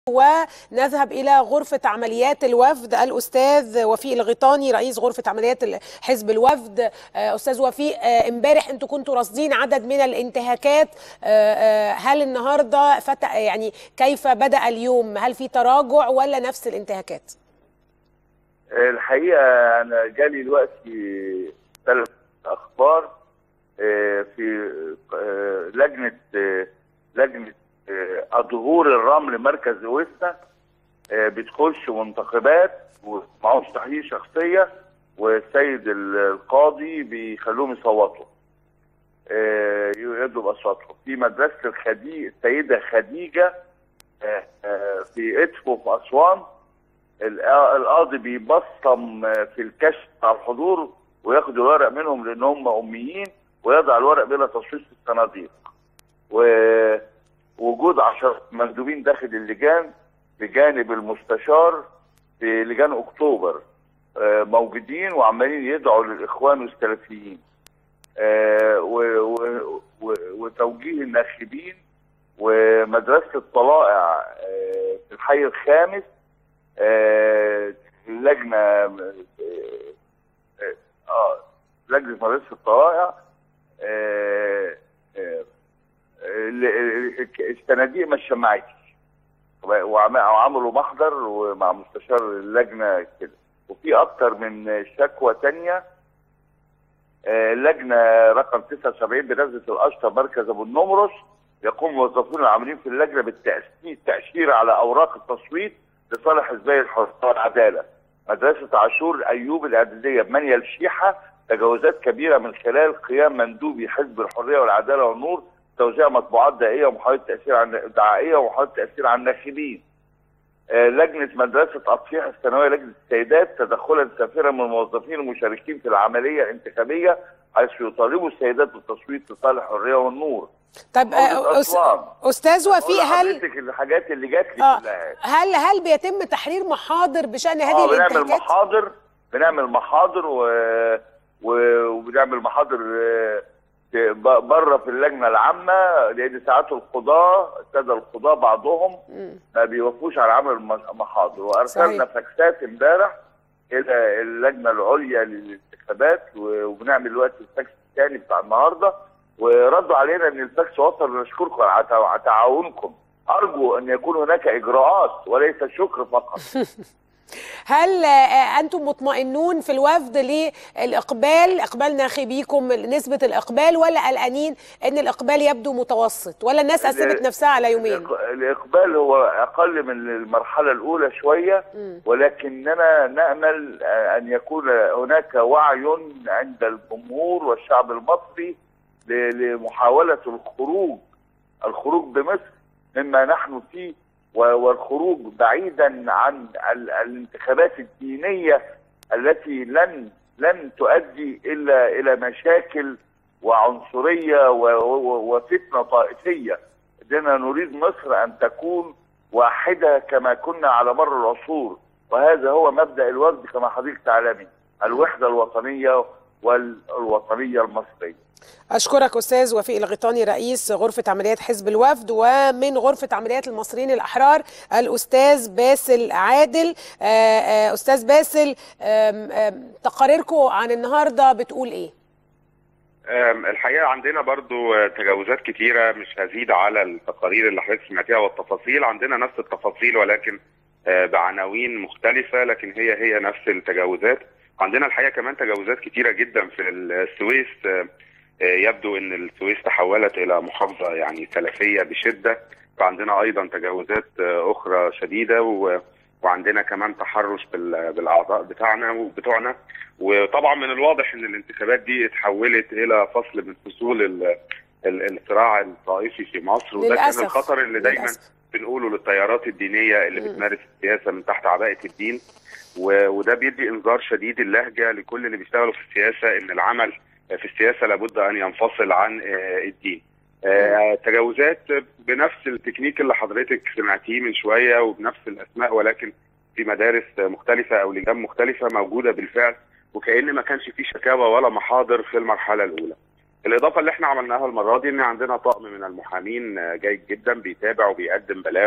ونذهب إلى غرفة عمليات الوفد الأستاذ وفيق الغيطاني رئيس غرفة عمليات حزب الوفد أستاذ وفيق امبارح أنتوا كنتوا راصدين عدد من الانتهاكات هل النهاردة فتح يعني كيف بدأ اليوم هل في تراجع ولا نفس الانتهاكات الحقيقة أنا جالي دلوقتي ثلاث أخبار في لجنة لجنة ظهور الرمل مركز اوستا بتخش منتخبات ومعهمش تحقيق شخصيه والسيد القاضي بيخلوهم يصوتوا يدوا باصواتهم في مدرسه الخديجه السيده خديجه في ادفو في اسوان القاضي بيبصم في الكشف على الحضور وياخد الورق منهم لان هم اميين ويضع الورق بلا تصويت في الصناديق و وجود عشر مندوبين داخل اللجان بجانب المستشار في لجان اكتوبر موجودين وعمالين يدعوا للاخوان والسلفيين وتوجيه الناخبين ومدرسه الطلائع في الحي الخامس اللجنه اه لجنه مدرسه الطلائع الصناديق ما اتشمعتش وعملوا محضر ومع مستشار اللجنه كده وفي اكتر من شكوى تانية اللجنه رقم 79 بنزله الاشطر مركز ابو النمرس يقوم موظفون العاملين في اللجنه بالتاشير على اوراق التصويت لصالح حزبي الحريه والعداله مدرسه عاشور ايوب الاعداديه بمنيا الشيحه تجاوزات كبيره من خلال قيام مندوبي حزب الحريه والعداله والنور توزيع مطبوعات دائيه ومحاوله تاثير عن دعائيه ومحاوله تاثير على الناخبين. آه لجنه مدرسه اطفيح الثانويه لجنه السيدات تدخلا سافرا من الموظفين المشاركين في العمليه الانتخابيه حيث يطالبوا السيدات بالتصويت لصالح الحريه والنور. طب استاذ وفيق هل الحاجات اللي جات لي آه كلها هل هل بيتم تحرير محاضر بشان هذه آه الانتهاكات؟ بنعمل محاضر بنعمل محاضر و... و... وبنعمل محاضر آه بره في اللجنه العامه لان ساعات القضاه الساده القضاه بعضهم ما بيوافقوش على عمل المحاضر وارسلنا فاكسات امبارح الى اللجنه العليا للانتخابات وبنعمل دلوقتي الفاكس الثاني بتاع النهارده وردوا علينا ان الفاكس وصل نشكركم على تعاونكم ارجو ان يكون هناك اجراءات وليس شكر فقط هل انتم مطمئنون في الوفد للاقبال اقبال ناخبيكم نسبه الاقبال ولا قلقانين ان الاقبال يبدو متوسط ولا الناس قسمت نفسها على يومين الاقبال هو اقل من المرحله الاولى شويه ولكننا نامل ان يكون هناك وعي عند الجمهور والشعب المصري لمحاوله الخروج الخروج بمصر مما نحن فيه والخروج بعيدا عن الانتخابات الدينيه التي لن لن تؤدي الا الى مشاكل وعنصريه وفتنه طائفيه اننا نريد مصر ان تكون واحده كما كنا على مر العصور وهذا هو مبدا الوفد كما حضرتك تعلمي الوحده الوطنيه والوطنيه المصريه أشكرك أستاذ وفيق الغيطاني رئيس غرفة عمليات حزب الوفد ومن غرفة عمليات المصريين الأحرار الأستاذ باسل عادل أستاذ باسل تقاريركم عن النهاردة بتقول إيه؟ الحقيقة عندنا برضو تجاوزات كتيرة مش هزيد على التقارير اللي حضرتك سمعتيها والتفاصيل عندنا نفس التفاصيل ولكن بعناوين مختلفة لكن هي هي نفس التجاوزات عندنا الحقيقة كمان تجاوزات كتيرة جدا في السويس يبدو ان السويس تحولت الى محافظه يعني سلفيه بشده فعندنا ايضا تجاوزات اخرى شديده و وعندنا كمان تحرش بالاعضاء بتاعنا وبتوعنا وطبعا من الواضح ان الانتخابات دي اتحولت الى فصل من فصول الصراع الطائفي في مصر وده كان الخطر اللي دايما بنقوله للتيارات الدينيه اللي بتمارس السياسه من تحت عباءه الدين وده بيدي انذار شديد اللهجه لكل اللي بيشتغلوا في السياسه ان العمل في السياسه لابد ان ينفصل عن الدين. تجاوزات بنفس التكنيك اللي حضرتك سمعتيه من شويه وبنفس الاسماء ولكن في مدارس مختلفه او لجان مختلفه موجوده بالفعل وكأن ما كانش في شكاوى ولا محاضر في المرحله الاولى. الاضافه اللي احنا عملناها المره دي ان عندنا طقم من المحامين جيد جدا بيتابع وبيقدم بلاغ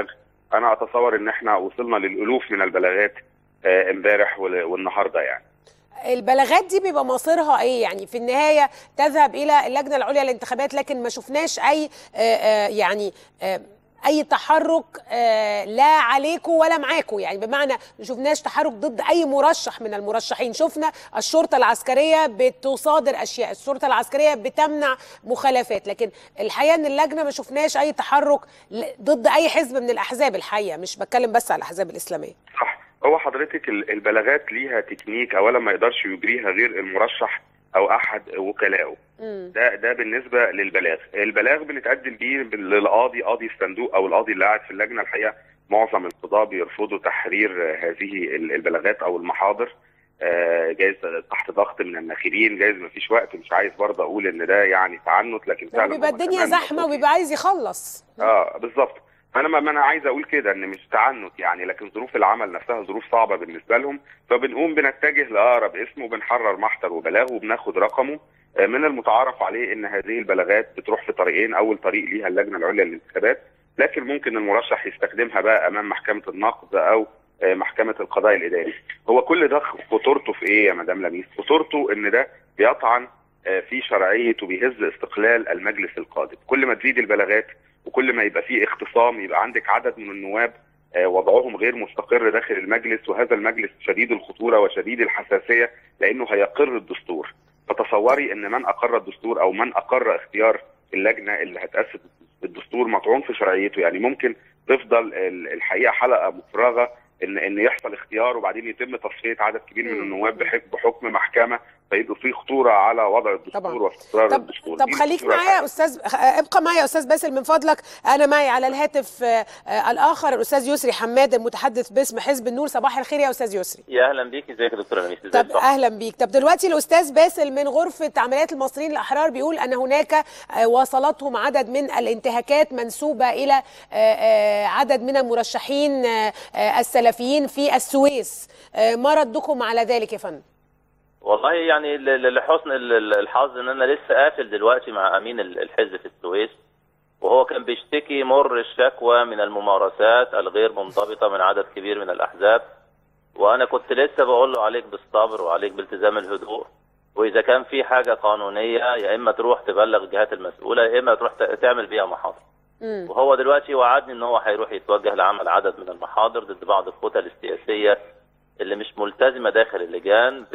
انا اتصور ان احنا وصلنا للالوف من البلاغات آه، امبارح وال- والنهارده يعني البلاغات دي بيبقى مصيرها ايه يعني في النهايه تذهب الى اللجنه العليا للانتخابات لكن ما شفناش اي آه، آه، يعني آه، اي تحرك آه، لا عليكم ولا معاكم يعني بمعنى ما شفناش تحرك ضد اي مرشح من المرشحين شفنا الشرطه العسكريه بتصادر اشياء الشرطه العسكريه بتمنع مخالفات لكن الحقيقه ان اللجنه ما شفناش اي تحرك ل- ضد اي حزب من الاحزاب الحقيقه مش بتكلم بس على الاحزاب الاسلاميه صح هو حضرتك ال- البلاغات ليها تكنيك اولا ما يقدرش يجريها غير المرشح او احد وكلائه مم. ده ده بالنسبه للبلاغ البلاغ بنتقدم بيه بال- للقاضي قاضي الصندوق او القاضي اللي قاعد في اللجنه الحقيقه معظم القضاه بيرفضوا تحرير آه، هذه ال- البلاغات او المحاضر آه، جايز تحت ضغط من الناخبين جايز ما فيش وقت مش عايز برضه اقول ان ده يعني تعنت لكن فعلا بيبقى هم الدنيا كمان زحمه مضغوطين. وبيبقى عايز يخلص اه بالظبط انا ما ما انا عايز اقول كده ان مش تعنت يعني لكن ظروف العمل نفسها ظروف صعبه بالنسبه لهم فبنقوم بنتجه لاقرب اسم وبنحرر محضر وبلاغ وبناخد رقمه آه، من المتعارف عليه ان هذه البلاغات بتروح في طريقين اول طريق ليها اللجنه العليا للانتخابات لكن ممكن المرشح يستخدمها بقى امام محكمه النقد او آه، محكمه القضاء الاداري هو كل ده خطورته في ايه يا مدام لميس خطورته ان ده بيطعن آه، في شرعيه وبيهز استقلال المجلس القادم كل ما تزيد البلاغات وكل ما يبقى فيه اختصام يبقى عندك عدد من النواب آه، وضعهم غير مستقر داخل المجلس وهذا المجلس شديد الخطوره وشديد الحساسيه لانه هيقر الدستور فتصوري ان من اقر الدستور او من اقر اختيار اللجنه اللي هتاسس الدستور مطعون في شرعيته يعني ممكن تفضل ال- الحقيقه حلقه مفرغه ان ان يحصل اختيار وبعدين يتم تصفيه عدد كبير من مم. النواب بحكم بحكم محكمه فيبقى في خطوره على وضع الدستور طبعاً. واستقرار طب الدستور طب دي خليك الخطورة معايا يا استاذ ابقى معايا يا استاذ باسل من فضلك انا معي على الهاتف آه، آه، الاخر الاستاذ يسري حماد المتحدث باسم حزب النور صباح الخير يا استاذ يسري يا اهلا بيك ازيك يا دكتوره لميس ازيك طب صح اهلا بيك طب دلوقتي الاستاذ باسل من غرفه عمليات المصريين الاحرار بيقول ان هناك آه، واصلتهم عدد من الانتهاكات منسوبه الى آه، آه، عدد من المرشحين آه، آه، السلفيين في السويس آه، ما ردكم على ذلك يا فندم والله يعني ل- ل- لحسن ال- ال- الحظ ان انا لسه قافل دلوقتي مع امين ال- الحزب في السويس وهو كان بيشتكي مر الشكوى من الممارسات الغير منضبطه من عدد كبير من الاحزاب وانا كنت لسه بقول له عليك بالصبر وعليك بالتزام الهدوء واذا كان في حاجه قانونيه يا اما تروح تبلغ الجهات المسؤوله يا اما تروح ت- تعمل بيها محاضره مم. وهو دلوقتي وعدني ان هو هيروح يتوجه لعمل عدد من المحاضر ضد بعض الكتل السياسيه اللي مش ملتزمه داخل اللجان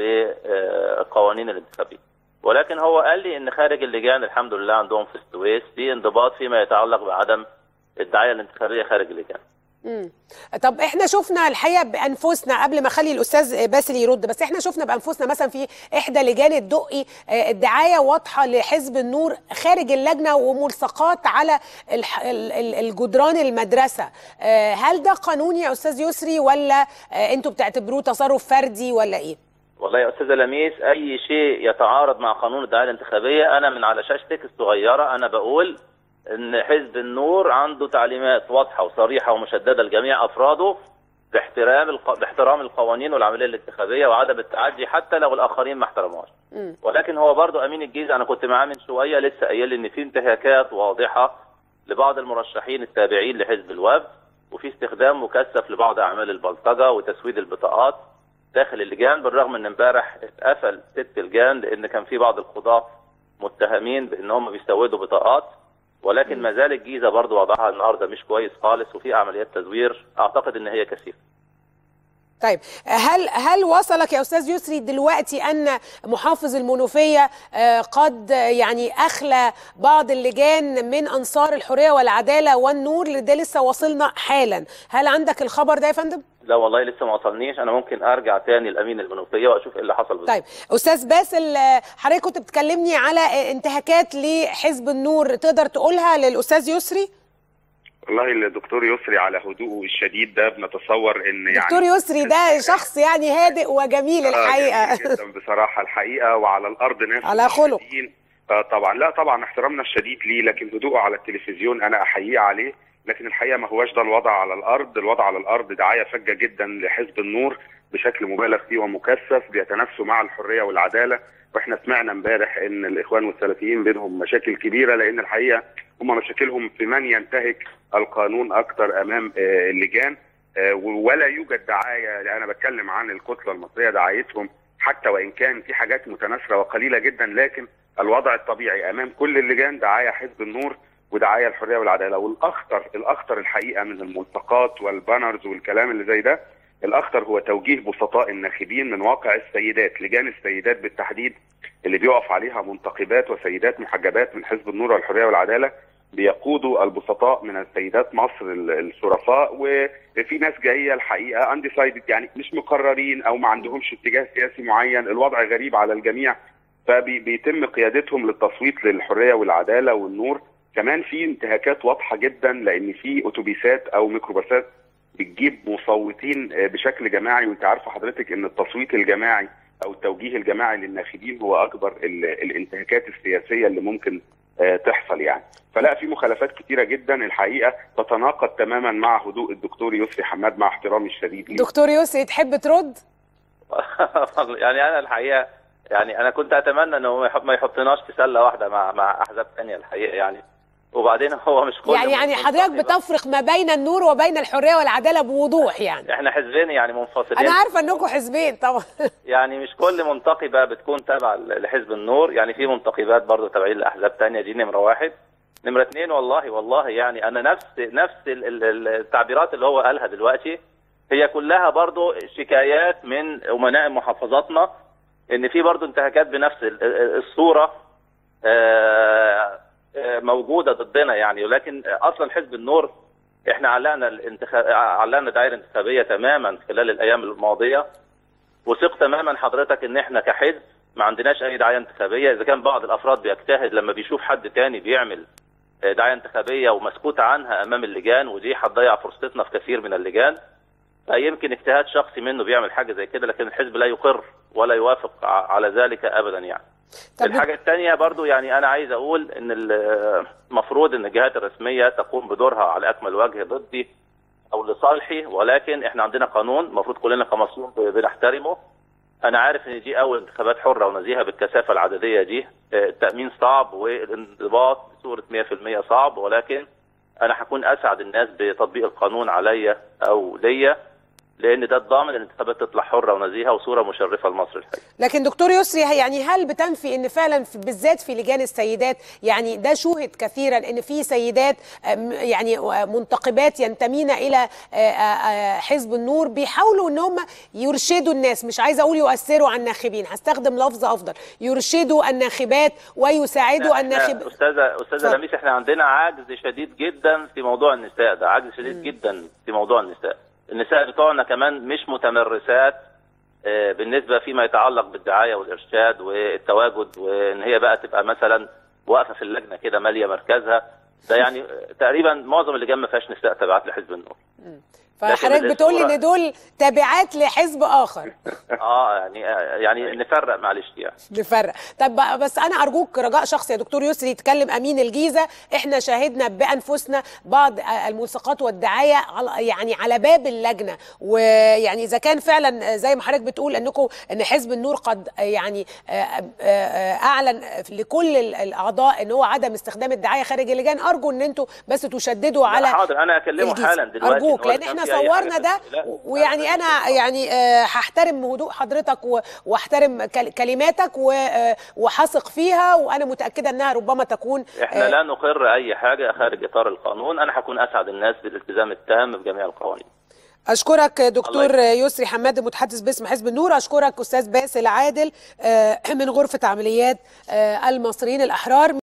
بقوانين الانتخابيه. ولكن هو قال لي ان خارج اللجان الحمد لله عندهم في السويس في انضباط فيما يتعلق بعدم الدعايه الانتخابيه خارج اللجان. مم. طب احنا شفنا الحقيقه بانفسنا قبل ما اخلي الاستاذ باسل يرد بس احنا شفنا بانفسنا مثلا في احدى لجان الدقي آه، الدعايه واضحه لحزب النور خارج اللجنه وملصقات على الح- ال- ال- الجدران المدرسه آه، هل ده قانوني يا استاذ يسري ولا آه، انتوا بتعتبروه تصرف فردي ولا ايه؟ والله يا استاذه لميس اي شيء يتعارض مع قانون الدعايه الانتخابيه انا من على شاشتك الصغيره انا بقول ان حزب النور عنده تعليمات واضحه وصريحه ومشدده لجميع افراده باحترام الق... باحترام القوانين والعمليه الانتخابيه وعدم التعدي حتى لو الاخرين ما احترموهاش. مم. ولكن هو برضو امين الجيزه انا كنت معاه من شويه لسه قايل لي ان في انتهاكات واضحه لبعض المرشحين التابعين لحزب الوفد وفي استخدام مكثف لبعض اعمال البلطجه وتسويد البطاقات داخل اللجان بالرغم ان امبارح اتقفل ست لجان لان كان في بعض القضاه متهمين بان هم بيسودوا بطاقات ولكن ما زال الجيزه برضو وضعها النهارده مش كويس خالص وفي عمليات تزوير اعتقد ان هي كثيفه طيب هل هل وصلك يا استاذ يسري دلوقتي ان محافظ المنوفيه آه، قد آه، يعني اخلى بعض اللجان من انصار الحريه والعداله والنور ده لسه واصلنا حالا هل عندك الخبر ده يا فندم لا والله لسه ما وصلنيش انا ممكن ارجع تاني لامين المنوفيه واشوف ايه اللي حصل بالظبط طيب استاذ باسل آه، حضرتك كنت بتكلمني على آه، انتهاكات لحزب النور تقدر تقولها للاستاذ يسري والله الدكتور يسري على هدوءه الشديد ده بنتصور ان يعني دكتور يسري ده شخص يعني هادئ وجميل آه، الحقيقه جميل جدا بصراحه الحقيقه وعلى الارض ناس على خلق. شديدين. آه طبعا لا طبعا احترامنا الشديد ليه لكن هدوءه على التلفزيون انا احييه عليه لكن الحقيقه ما هواش ده الوضع على الارض الوضع على الارض دعايه فجه جدا لحزب النور بشكل مبالغ فيه ومكثف بيتنافسوا مع الحريه والعداله واحنا سمعنا امبارح ان الاخوان والسلفيين بينهم مشاكل كبيره لان الحقيقه هم مشاكلهم في من ينتهك القانون اكثر امام آه، اللجان آه، ولا يوجد دعايه انا بتكلم عن الكتله المصريه دعايتهم حتى وان كان في حاجات متناثره وقليله جدا لكن الوضع الطبيعي امام كل اللجان دعايه حزب النور ودعايه الحريه والعداله والاخطر الاخطر الحقيقه من الملصقات والبانرز والكلام اللي زي ده الاخطر هو توجيه بسطاء الناخبين من واقع السيدات لجان السيدات بالتحديد اللي بيقف عليها منتقبات وسيدات محجبات من حزب النور والحريه والعداله بيقودوا البسطاء من السيدات مصر ال- الشرفاء وفي ناس جايه الحقيقه انديسايدد يعني مش مقررين او ما عندهمش اتجاه سياسي معين الوضع غريب على الجميع فبيتم قيادتهم للتصويت للحريه والعداله والنور كمان في انتهاكات واضحه جدا لان في اتوبيسات او ميكروباصات بتجيب مصوتين آه، بشكل جماعي وانت عارفه حضرتك ان التصويت الجماعي او التوجيه الجماعي للناخبين هو اكبر ال- الانتهاكات السياسيه اللي ممكن آه، تحصل يعني فلا في مخالفات كتيره جدا الحقيقه تتناقض تماما مع هدوء الدكتور يسري حماد مع احترامي الشديد ليه دكتور يسري تحب ترد يعني انا الحقيقه يعني انا كنت اتمنى انه ما يحط- ما يحطناش في سله واحده مع مع احزاب ثانيه الحقيقه يعني وبعدين هو مش كل يعني يعني حضرتك منتخب- بتفرق ما بين النور وبين الحريه والعداله بوضوح يعني احنا حزبين يعني منفصلين انا عارفه انكم حزبين طبعا يعني مش كل منتقبه بتكون تابعه لحزب النور يعني في منتقبات برضه تابعين لاحزاب تانية دي نمره واحد نمره اثنين والله والله يعني انا نفس نفس ال- ال- التعبيرات اللي هو قالها دلوقتي هي كلها برضه شكايات من امناء محافظاتنا ان في برضه انتهاكات بنفس ال- ال- الصوره آه، آه، موجوده ضدنا يعني ولكن اصلا حزب النور احنا علقنا الانتخاب علقنا دائره انتخابيه تماما خلال الايام الماضيه وثق تماما حضرتك ان احنا كحزب ما عندناش اي دعايه انتخابيه اذا كان بعض الافراد بيجتهد لما بيشوف حد تاني بيعمل آه، دعايه انتخابيه ومسكوت عنها امام اللجان ودي هتضيع فرصتنا في كثير من اللجان يمكن اجتهاد شخصي منه بيعمل حاجه زي كده لكن الحزب لا يقر ولا يوافق ع- على ذلك ابدا يعني طب الحاجه الثانيه برضو يعني انا عايز اقول ان ال- المفروض ان الجهات الرسميه تقوم بدورها على اكمل وجه ضدي او لصالحي ولكن احنا عندنا قانون المفروض كلنا كمصريين ب- بنحترمه انا عارف ان دي اول انتخابات حره ونزيهه بالكثافه العدديه دي آه، التامين صعب والانضباط بصوره 100% صعب ولكن انا هكون اسعد الناس بتطبيق القانون عليا او ليا لان ده الضامن ان الانتخابات تطلع حره ونزيهه وصوره مشرفه لمصر الحقيقه لكن دكتور يسري يعني هل بتنفي ان فعلا في بالذات في لجان السيدات يعني ده شوهد كثيرا ان في سيدات أم، يعني منتقبات ينتمين الى آه، آه، حزب النور بيحاولوا ان هم يرشدوا الناس مش عايزه اقول يؤثروا على الناخبين هستخدم لفظ افضل يرشدوا الناخبات ويساعدوا إحنا- الناخب استاذه استاذه اتفضل. لميس احنا عندنا عجز شديد جدا في موضوع النساء ده عجز شديد جدا في موضوع النساء النساء بتوعنا كمان مش متمرسات آه، بالنسبه فيما يتعلق بالدعايه والارشاد والتواجد وان هي بقى تبقى مثلا واقفه في اللجنه كده ماليه مركزها ده يعني آه، تقريبا معظم اللجان ما فيهاش نساء تبعات لحزب النور فحضرتك لكن بتقول لي الصورة- ان دول تابعات لحزب اخر اه يعني آه، يعني نفرق معلش يعني نفرق طب بقى- بس انا ارجوك رجاء شخصي يا دكتور يسري يتكلم امين الجيزه احنا شاهدنا بانفسنا بعض الملصقات والدعايه على يعني على باب اللجنه ويعني اذا كان فعلا زي ما حضرتك بتقول انكم ان حزب النور قد يعني آه، آه، اعلن لكل الاعضاء ان هو عدم استخدام الدعايه خارج اللجان ارجو ان انتوا بس تشددوا على حاضر انا اكلمه الجيزة. حالا دلوقتي ارجوك إن هو لان إذا كان احنا في أي حاجة صورنا ده لا، و- ويعني انا يعني آه، هحترم هدوء حضرتك و- واحترم كل- كلماتك و- آه، وهثق فيها وانا متاكده انها ربما تكون احنا آه، لا نقر اي حاجه خارج اطار القانون انا هكون اسعد الناس بالالتزام التام بجميع القوانين اشكرك دكتور الله يسري حماد المتحدث باسم حزب النور اشكرك استاذ باسل عادل آه، من غرفه عمليات آه، المصريين الاحرار